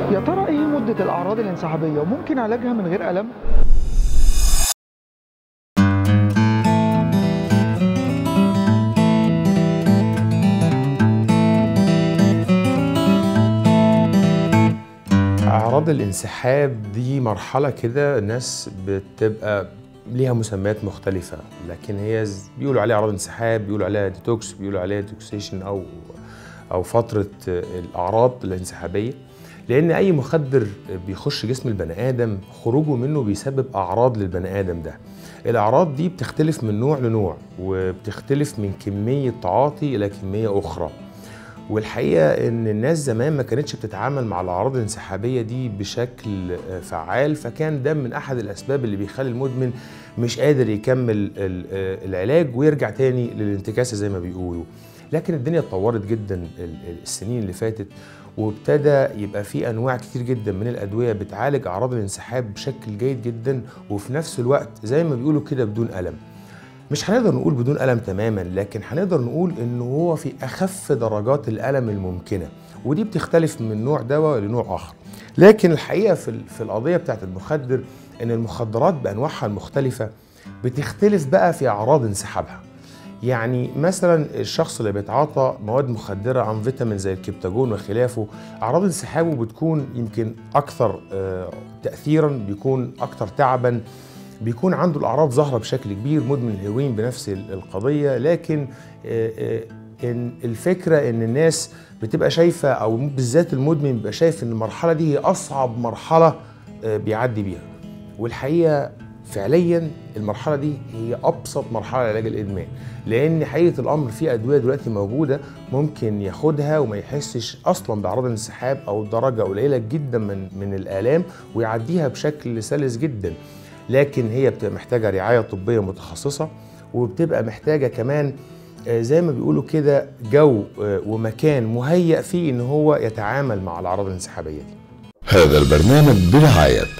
يا ترى ايه مدة الأعراض الانسحابية وممكن علاجها من غير ألم؟ أعراض الانسحاب دي مرحلة كده الناس بتبقى ليها مسميات مختلفة لكن هي ز- بيقولوا عليها أعراض انسحاب بيقولوا عليها ديتوكس بيقولوا عليها ديتوكسيشن أو أو فترة الأعراض الانسحابية لأن أي مخدر بيخش جسم البني آدم خروجه منه بيسبب أعراض للبني آدم ده الأعراض دي بتختلف من نوع لنوع وبتختلف من كمية تعاطي إلى كمية أخرى والحقيقه ان الناس زمان ما كانتش بتتعامل مع الاعراض الانسحابيه دي بشكل آه، فعال فكان ده من احد الاسباب اللي بيخلي المدمن مش قادر يكمل ال- آه، العلاج ويرجع تاني للانتكاسه زي ما بيقولوا لكن الدنيا اتطورت جدا ال- ال- السنين اللي فاتت وابتدى يبقى في انواع كتير جدا من الادويه بتعالج اعراض الانسحاب بشكل جيد جدا وفي نفس الوقت زي ما بيقولوا كده بدون الم مش هنقدر نقول بدون ألم تماما لكن هنقدر نقول إنه هو في أخف درجات الألم الممكنة ودي بتختلف من نوع دواء لنوع آخر لكن الحقيقة في ال- في القضية بتاعت المخدر إن المخدرات بأنواعها المختلفة بتختلف بقى في أعراض انسحابها يعني مثلا الشخص اللي بيتعاطى مواد مخدرة أنفيتامين زي الكبتاجون وخلافه أعراض انسحابه بتكون يمكن أكثر آه، تأثيرا بيكون أكثر تعبا بيكون عنده الاعراض ظاهره بشكل كبير مدمن الهيروين بنفس ال- القضيه لكن آه، آه، ان الفكره ان الناس بتبقى شايفه او بالذات المدمن بيبقى شايف ان المرحله دي هي اصعب مرحله آه، بيعدي بيها والحقيقه فعليا المرحله دي هي ابسط مرحله لعلاج الادمان لان حقيقه الامر في ادويه دلوقتي موجوده ممكن ياخدها وما يحسش اصلا باعراض الانسحاب او درجه قليله جدا من من الالام ويعديها بشكل سلس جدا لكن هي بتبقى محتاجه رعايه طبيه متخصصه وبتبقى محتاجه كمان آه، زي ما بيقولوا كده جو آه، ومكان مهيأ فيه ان هو يتعامل مع الاعراض الانسحابيه دي هذا البرنامج برعاية